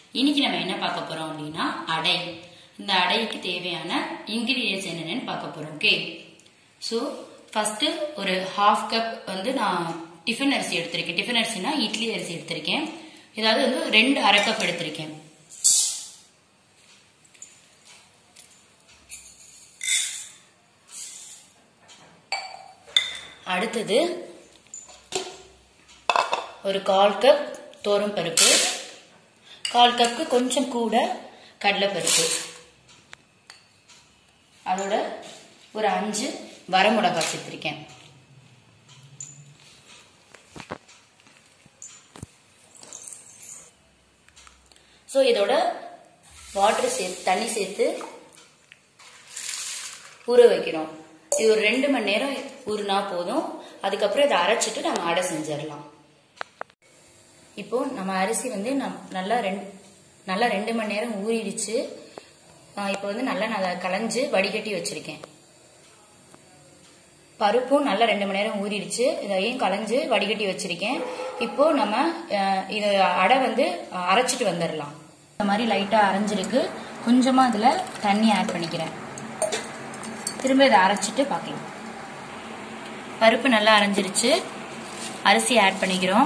இன்னைக்கு நம்ம என்ன பார்க்க போறோம் அப்படின்னா அடை இந்த அடைக்கு தேவையான இன்கிரீடியன்ஸ் என்னென்னு பார்க்க போறோம் ஓகே ஸோ ஃபர்ஸ்ட் ஒரு ஹாஃப் கப் வந்து நான் டிஃபன் அரிசி எடுத்திருக்கேன் டிஃபன் அரிசினா இட்லி அரிசி எடுத்திருக்கேன் ஏதாவது வந்து ரெண்டு அரை கப் எடுத்திருக்கேன் அடுத்தது ஒரு கால் கப் தோரம் பருப்பு கால் கப்புக்கு கொஞ்சம் கூட கடலைப்பருப்பு அதோட ஒரு அஞ்சு வரமிளகாய் சேர்த்திருக்கேன் ஸோ இதோட வாட்டர் சேர்த்து தண்ணி சேர்த்து ஊற வைக்கிறோம் இது ஒரு ரெண்டு மணி நேரம் ஊறினா போதும் அதுக்கப்புறம் இதை அரைச்சிட்டு நம்ம அடை செஞ்சிடலாம் இப்போ நம்ம அரிசி வந்து நம் நல்லா ரெண்டு நல்லா ரெண்டு மணி நேரம் ஊறிடுச்சு இப்போ வந்து நல்லா நான் களைஞ்சு வடிகட்டி வச்சிருக்கேன் பருப்பும் நல்லா ரெண்டு மணி நேரம் ஊறிடுச்சு இதையும் களைஞ்சு வடிகட்டி வச்சிருக்கேன் இப்போ நம்ம இது அடை வந்து அரைச்சிட்டு வந்துடலாம் இந்த மாதிரி லைட்டாக அரைஞ்சிருக்கு கொஞ்சமாக அதில் தண்ணி ஆட் பண்ணிக்கிறேன் திரும்ப இதை அரைச்சிட்டு பார்க்கலாம் பருப்பு நல்லா அரைஞ்சிருச்சு அரிசி ஆட் பண்ணிக்கிறோம்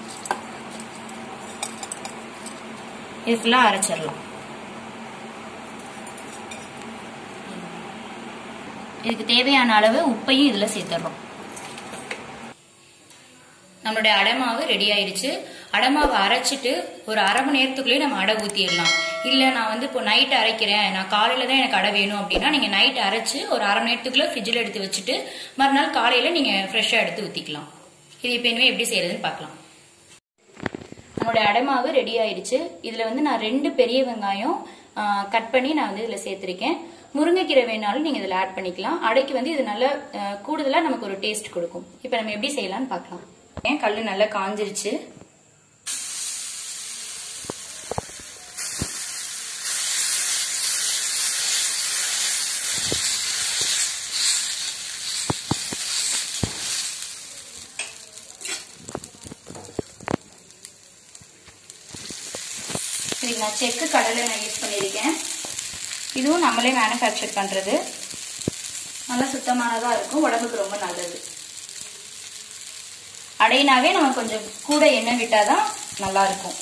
இது ஃபுல்லாக அரைச்சிடலாம் இதுக்கு தேவையான அளவு உப்பையும் இதில் சேர்த்துடுறோம் நம்மளுடைய அடைமாவு ரெடி ஆயிடுச்சு அடைமாவை அரைச்சிட்டு ஒரு அரை மணி நேரத்துக்குள்ளேயே நம்ம அடை ஊற்றிடலாம் இல்லை நான் வந்து இப்போ நைட் அரைக்கிறேன் நான் காலையில் தான் எனக்கு அடை வேணும் அப்படின்னா நீங்கள் நைட் அரைச்சு ஒரு அரை மணி நேரத்துக்குள்ளே ஃப்ரிட்ஜில் எடுத்து வச்சுட்டு மறுநாள் காலையில் நீங்கள் ஃப்ரெஷ்ஷாக எடுத்து ஊற்றிக்கலாம் இது இப்போ இனிமேல் எப்படி செய்யறதுன்னு பார்க்கலாம் நம்மளுடைய அடைமாவு ரெடி ஆயிடுச்சு இதில் வந்து நான் ரெண்டு பெரிய வெங்காயம் கட் பண்ணி நான் வந்து இதில் சேர்த்துருக்கேன் முருங்கைக்கீரை வேணாலும் நீங்கள் இதில் ஆட் பண்ணிக்கலாம் அடைக்கு வந்து இது நல்ல கூடுதலாக நமக்கு ஒரு டேஸ்ட் கொடுக்கும் இப்போ நம்ம எப்படி செய்யலாம்னு பார்க்கலாம் ஏன் கல் நல்லா காஞ்சிருச்சு இதுக்கு நான் செக்கு கடலை நான் யூஸ் பண்ணியிருக்கேன் இதுவும் நம்மளே மேனுஃபேக்சர் பண்ணுறது நல்லா சுத்தமானதாக இருக்கும் உடம்புக்கு ரொம்ப நல்லது அடையினாவே நம்ம கொஞ்சம் கூட எண்ணெய் விட்டால் தான் நல்லா இருக்கும்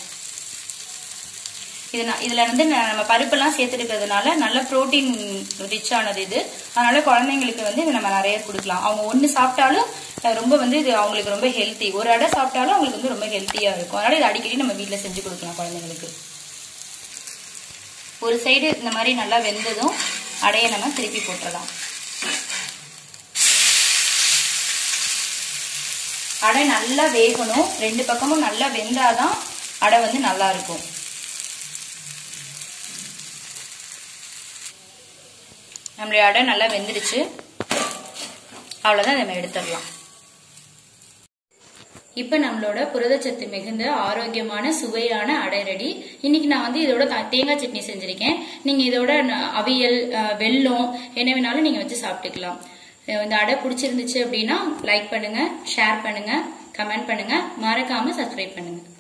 இது இதில் வந்து நம்ம பருப்பெல்லாம் சேர்த்துருக்கிறதுனால நல்ல ப்ரோட்டீன் ரிச் ஆனது இது அதனால குழந்தைங்களுக்கு வந்து இது நம்ம நிறைய கொடுக்கலாம் அவங்க ஒன்று சாப்பிட்டாலும் ரொம்ப வந்து இது அவங்களுக்கு ரொம்ப ஹெல்த்தி ஒரு அடை சாப்பிட்டாலும் அவங்களுக்கு வந்து ரொம்ப ஹெல்த்தியாக இருக்கும் அதனால இது அடிக்கடி நம்ம வீட்டில் செஞ்சு கொடுக்கலாம் குழந்தைங்களுக்கு ஒரு சைடு இந்த மாதிரி நல்லா வெந்ததும் அடையை நம்ம திருப்பி போட்டுடலாம் அடை நல்லா வேகணும் ரெண்டு பக்கமும் நல்லா வெந்தாதான் அடை வந்து நல்லா இருக்கும் நம்மளுடைய அடை நல்லா வெந்துடுச்சு அவ்வளோதான் நம்ம எடுத்துடலாம் இப்போ நம்மளோட புரதச்சத்து மிகுந்த ஆரோக்கியமான சுவையான அடை ரெடி இன்னைக்கு நான் வந்து இதோட தேங்காய் சட்னி செஞ்சிருக்கேன் நீங்க இதோட அவியல் வெல்லம் என்ன வேணாலும் நீங்க வச்சு சாப்பிட்டுக்கலாம் இந்த அடை பிடிச்சிருந்துச்சு அப்படின்னா லைக் பண்ணுங்க ஷேர் பண்ணுங்க கமெண்ட் பண்ணுங்க மறக்காம சப்ஸ்கிரைப் பண்ணுங்க